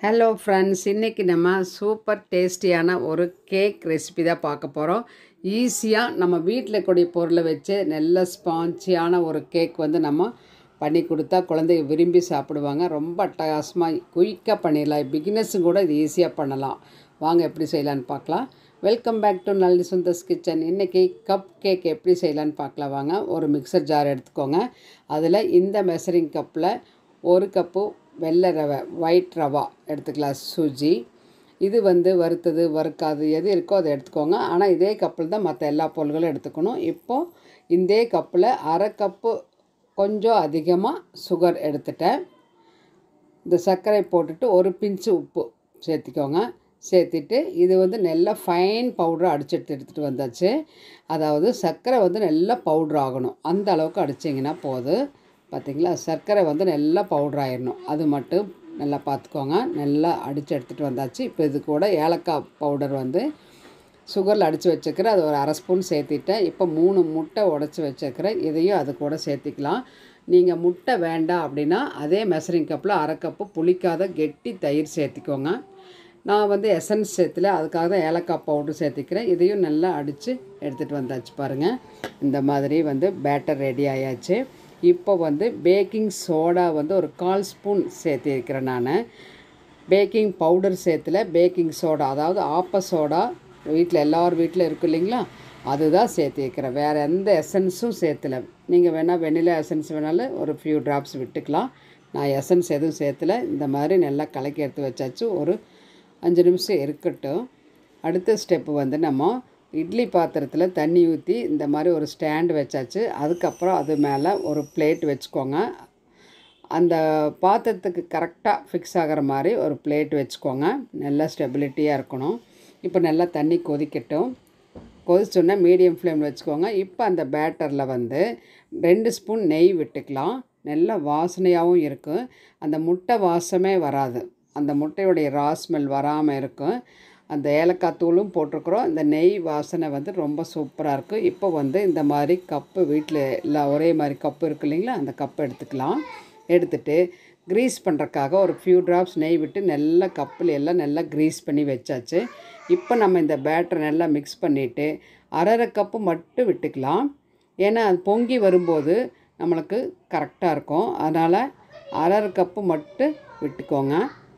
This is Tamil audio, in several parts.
ஹலோ ஃப்ரெண்ட்ஸ் இன்றைக்கி நம்ம சூப்பர் டேஸ்டியான ஒரு கேக் ரெசிபி தான் பார்க்க போகிறோம் ஈஸியாக நம்ம வீட்டில் இருக்கக்கூடிய பொருளை வச்சு நல்ல ஸ்பான்ச்சியான ஒரு கேக் வந்து நம்ம பண்ணி கொடுத்தா குழந்தைங்க விரும்பி சாப்பிடுவாங்க ரொம்ப அட்டகாசமாக குயிக்காக பண்ணிடலாம் பிகினர்ஸும் கூட இது ஈஸியாக பண்ணலாம் வாங்க எப்படி செய்யலான்னு பார்க்கலாம் welcome back to Nalli Sundar's kitchen இன்றைக்கி கப் கேக் எப்படி செய்யலான்னு பார்க்கலாம் வாங்க ஒரு மிக்சர் ஜார் எடுத்துக்கோங்க அதில் இந்த மெஷரிங் கப்பில் ஒரு கப்பு வெள்ளை ரவை ஒயிட் ரவா எடுத்துக்கலாம் சூஜி இது வந்து வறுத்தது வறுக்காது எது இருக்கோ அதை எடுத்துக்கோங்க ஆனால் இதே கப்பில் தான் மற்ற எல்லா பொருள்களும் எடுத்துக்கணும் இப்போது இதே கப்பில் அரை கப்பு கொஞ்சம் அதிகமாக சுகர் எடுத்துட்டேன் இந்த சர்க்கரை போட்டுட்டு ஒரு பிஞ்சு உப்பு சேர்த்திக்கோங்க சேர்த்திட்டு இது வந்து நல்லா ஃபைன் பவுடர் அடிச்சு எடுத்து எடுத்துகிட்டு வந்தாச்சு அதாவது சர்க்கரை வந்து நல்லா பவுட்ரு ஆகணும் அந்த அளவுக்கு அடிச்சிங்கன்னா போதும் பார்த்திங்களா சர்க்கரை வந்து நல்லா பவுட்ரு ஆயிடணும் அது மட்டும் நல்லா பார்த்துக்கோங்க நல்லா அடித்து எடுத்துகிட்டு வந்தாச்சு இப்போ இது கூட ஏலக்காய் பவுடர் வந்து சுகரில் அடித்து வச்சுக்கிறேன் அது ஒரு அரை ஸ்பூன் சேர்த்திட்டேன் இப்போ மூணு முட்டை உடச்சி வச்சுக்கிறேன் இதையும் அது கூட சேர்த்திக்கலாம் நீங்கள் முட்டை வேண்டாம் அப்படின்னா அதே மெஷரிங் கப்பில் அரை கப்பு புளிக்காத கெட்டி தயிர் சேர்த்திக்கோங்க நான் வந்து எசன்ஸ் சேர்த்துல அதுக்காக தான் ஏலக்காய் பவுடர் சேர்த்திக்கிறேன் இதையும் நல்லா அடித்து எடுத்துகிட்டு வந்தாச்சு பாருங்கள் இந்த மாதிரி வந்து பேட்டர் ரெடி ஆயாச்சு இப்போ வந்து பேக்கிங் சோடா வந்து ஒரு கால் ஸ்பூன் சேர்த்திருக்கிறேன் நான் பேக்கிங் பவுடர் சேர்த்துல பேக்கிங் சோடா அதாவது ஆப்ப சோடா வீட்டில் எல்லார் வீட்டில் இருக்கும் இல்லைங்களா அதுதான் சேர்த்திருக்கிறேன் வேறு எந்த எசன்ஸும் சேர்த்துல நீங்கள் வேணால் வெண்ணிலா எசன்ஸ் வேணாலும் ஒரு ஃபியூ ட்ராப்ஸ் விட்டுக்கலாம் நான் எசன்ஸ் எதுவும் சேர்த்துல இந்த மாதிரி நல்லா கலக்கி எடுத்து வச்சாச்சு ஒரு அஞ்சு நிமிஷம் இருக்கட்டும் அடுத்த ஸ்டெப்பு வந்து நம்ம இட்லி பாத்திரத்தில் தண்ணி ஊற்றி இந்த மாதிரி ஒரு ஸ்டாண்டு வச்சாச்சு அதுக்கப்புறம் அது மேலே ஒரு பிளேட் வச்சுக்கோங்க அந்த பாத்திரத்துக்கு கரெக்டாக ஃபிக்ஸ் ஆகிற மாதிரி ஒரு பிளேட் வச்சுக்கோங்க நல்லா ஸ்டெபிலிட்டியாக இருக்கணும் இப்போ நல்லா தண்ணி கொதிக்கட்டும் கொதிச்சோன்னா மீடியம் ஃப்ளேமில் வச்சுக்கோங்க இப்போ அந்த பேட்டரில் வந்து ரெண்டு ஸ்பூன் நெய் விட்டுக்கலாம் நல்ல வாசனையாகவும் இருக்கும் அந்த முட்டை வாசமே வராது அந்த முட்டையுடைய ரா ஸ்மெல் வராமல் இருக்கும் அந்த ஏலக்காய் தூளும் போட்டிருக்குறோம் இந்த நெய் வாசனை வந்து ரொம்ப சூப்பராக இருக்கும் இப்போ வந்து இந்த மாதிரி கப்பு வீட்டில் இல்லை ஒரே மாதிரி கப்பு இருக்கு இல்லைங்களா அந்த கப்பு எடுத்துக்கலாம் எடுத்துட்டு க்ரீஸ் பண்ணுறக்காக ஒரு ஃபியூ ட்ராப்ஸ் நெய் விட்டு நல்லா கப்பில் எல்லாம் நல்லா க்ரீஸ் பண்ணி வச்சாச்சு இப்போ நம்ம இந்த பேட்டரை நல்லா மிக்ஸ் பண்ணிவிட்டு அரை கப்பு மட்டும் விட்டுக்கலாம் ஏன்னா அது பொங்கி வரும்போது நம்மளுக்கு கரெக்டாக இருக்கும் அதனால் அரை கப்பு மட்டும் விட்டுக்கோங்க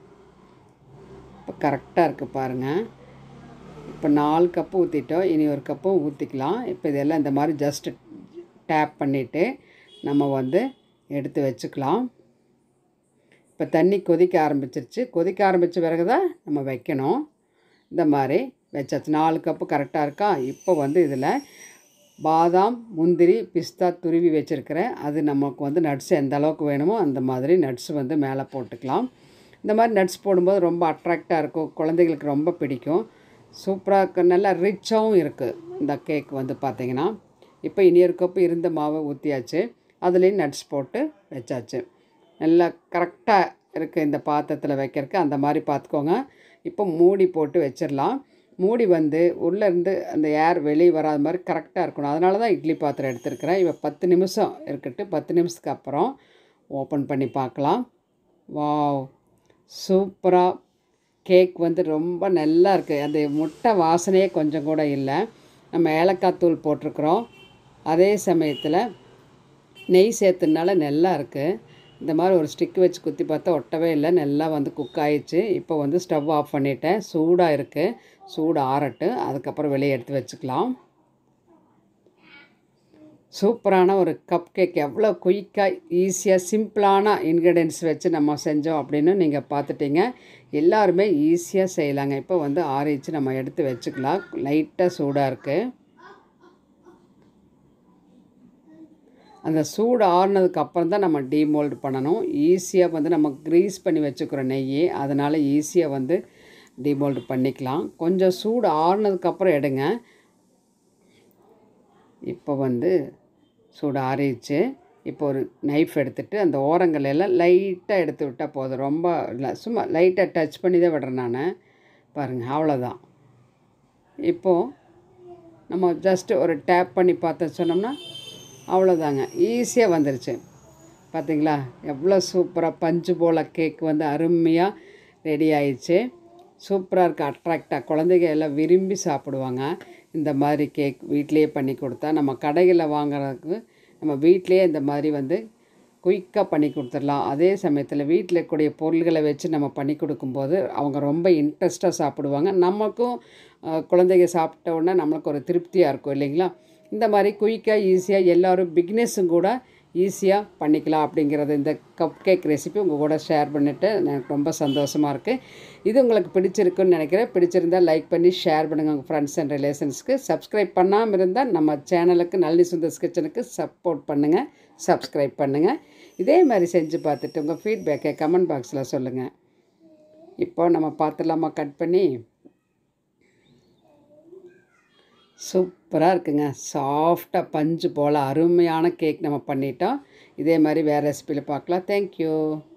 இப்போ கரெக்டாக இருக்குது பாருங்கள் இப்போ நாலு கப்பு ஊற்றிட்டோம் இனி ஒரு கப்பும் ஊற்றிக்கலாம் இப்போ இதெல்லாம் இந்த மாதிரி ஜஸ்ட்டு டேப் பண்ணிவிட்டு நம்ம வந்து எடுத்து வச்சுக்கலாம் இப்போ தண்ணி கொதிக்க ஆரம்பிச்சிருச்சு கொதிக்க ஆரம்பித்த பிறகு தான் நம்ம வைக்கணும் இந்த மாதிரி வச்சாச்சு நாலு கப்பு கரெக்டாக இருக்கா இப்போ வந்து இதில் பாதாம் முந்திரி பிஸ்தா துருவி வச்சுருக்கிறேன் அது நமக்கு வந்து நட்ஸ் எந்த அளவுக்கு வேணுமோ அந்த மாதிரி நட்ஸ் வந்து மேலே போட்டுக்கலாம் இந்த மாதிரி நட்ஸ் போடும்போது ரொம்ப அட்ராக்டாக இருக்கும் குழந்தைகளுக்கு ரொம்ப பிடிக்கும் சூப்பராக நல்லா ரிச்சாகவும் இருக்குது இந்த கேக் வந்து பார்த்திங்கன்னா இப்போ இனியொரு கப்பு இருந்த மாவை ஊற்றியாச்சு அதுலேயும் நட்ஸ் போட்டு வச்சாச்சு நல்லா கரெக்டாக இருக்குது இந்த பாத்திரத்தில் வைக்கிறதுக்கு அந்த மாதிரி பார்த்துக்கோங்க இப்போ மூடி போட்டு வச்சிடலாம் மூடி வந்து உள்ளேருந்து அந்த ஏர் வெளியே வராத மாதிரி கரெக்டாக இருக்கணும் அதனால தான் இட்லி பாத்திரம் எடுத்துருக்கிறேன் இப்போ பத்து நிமிஷம் இருக்கட்டும் பத்து நிமிஷத்துக்கு அப்புறம் ஓப்பன் பண்ணி பார்க்கலாம் வாவ் சூப்பராக கேக் வந்து ரொம்ப நல்லா இருக்குது அந்த முட்டை வாசனையே கொஞ்சம் கூட இல்லை நம்ம ஏலக்காய் தூள் போட்டிருக்குறோம் அதே சமயத்தில் நெய் சேர்த்துனால நல்லா இருக்குது இந்த மாதிரி ஒரு ஸ்டிக் வச்சு குத்தி பார்த்தா ஒட்டவே இல்லை நல்லா வந்து குக் ஆயிடுச்சு இப்போ வந்து ஸ்டவ் ஆஃப் பண்ணிட்டேன் சூடாக இருக்குது சூடு ஆறட்டு அதுக்கப்புறம் வெளியே எடுத்து வச்சுக்கலாம் சூப்பரான ஒரு கப் கேக் எவ்வளோ குயிக்காக ஈஸியாக சிம்பிளான இன்க்ரீடியன்ஸ் வச்சு நம்ம செஞ்சோம் அப்படின்னு நீங்கள் பார்த்துட்டீங்க எல்லாருமே ஈஸியாக செய்யலாங்க இப்போ வந்து ஆறிச்சு நம்ம எடுத்து வச்சுக்கலாம் லைட்டாக சூடாக இருக்குது அந்த சூடு ஆறுனதுக்கு அப்புறம் தான் நம்ம டீமோல்டு பண்ணணும் ஈஸியாக வந்து நம்ம க்ரீஸ் பண்ணி வச்சுக்கிறோம் நெய் அதனால் ஈஸியாக வந்து டீமோல்டு பண்ணிக்கலாம் கொஞ்சம் சூடு ஆறுனதுக்கப்புறம் எடுங்க இப்போ வந்து சூடு ஆறிடுச்சு இப்போ ஒரு நைஃப் எடுத்துகிட்டு அந்த ஓரங்கள் எல்லாம் லைட்டாக எடுத்து விட்டால் போதும் ரொம்ப இல்லை சும்மா லைட்டாக டச் பண்ணி தான் விடுறேன் நான் பாருங்கள் அவ்வளோதான் இப்போது நம்ம ஜஸ்ட்டு ஒரு டேப் பண்ணி பார்த்து சொன்னோம்னா அவ்வளோதாங்க ஈஸியாக வந்துருச்சு பார்த்தீங்களா எவ்வளோ சூப்பராக பஞ்சு போல் கேக் வந்து அருமையாக ரெடி ஆயிடுச்சு சூப்பராக இருக்குது அட்ராக்டாக குழந்தைங்க எல்லாம் விரும்பி சாப்பிடுவாங்க இந்த மாதிரி கேக் வீட்டிலேயே பண்ணி கொடுத்தா நம்ம கடைகளில் வாங்குறதுக்கு நம்ம வீட்டிலேயே இந்த மாதிரி வந்து குயிக்காக பண்ணி கொடுத்துடலாம் அதே சமயத்தில் வீட்டில் இருக்கக்கூடிய பொருள்களை வச்சு நம்ம பண்ணி கொடுக்கும்போது அவங்க ரொம்ப இன்ட்ரெஸ்ட்டாக சாப்பிடுவாங்க நமக்கும் அஹ், குழந்தைங்க சாப்பிட்ட உடனே நம்மளுக்கு ஒரு திருப்தியாக இருக்கும் இல்லைங்களா இந்த மாதிரி குயிக்காக ஈஸியாக எல்லோரும் பிக்னஸும் கூட ஈஸியாக பண்ணிக்கலாம் அப்படிங்கிறது இந்த கப் கேக் ரெசிபி உங்கள் கூட ஷேர் பண்ணிவிட்டு எனக்கு ரொம்ப சந்தோஷமாக இருக்குது இது உங்களுக்கு பிடிச்சிருக்குன்னு நினைக்கிறேன் பிடிச்சிருந்தால் லைக் பண்ணி ஷேர் பண்ணுங்கள் உங்கள் ஃப்ரெண்ட்ஸ் அண்ட் ரிலேஷன்ஸ்க்கு சப்ஸ்கிரைப் பண்ணாமல் இருந்தால் நம்ம சேனலுக்கு நல்லி சுந்தர்ஸ் கிச்சனுக்கு சப்போர்ட் பண்ணுங்கள் சப்ஸ்கிரைப் பண்ணுங்கள் இதே மாதிரி செஞ்சு பார்த்துட்டு உங்கள் ஃபீட்பேக்கை கமெண்ட் பாக்ஸில் சொல்லுங்கள் இப்போ நம்ம பார்த்துலாமா கட் பண்ணி சூப்பராக இருக்குங்க சாஃப்டாக பஞ்சு போல் அருமையான கேக் நம்ம பண்ணிட்டோம் இதே மாதிரி வேறு ரெசிபியில் பார்க்கலாம் தேங்க்யூ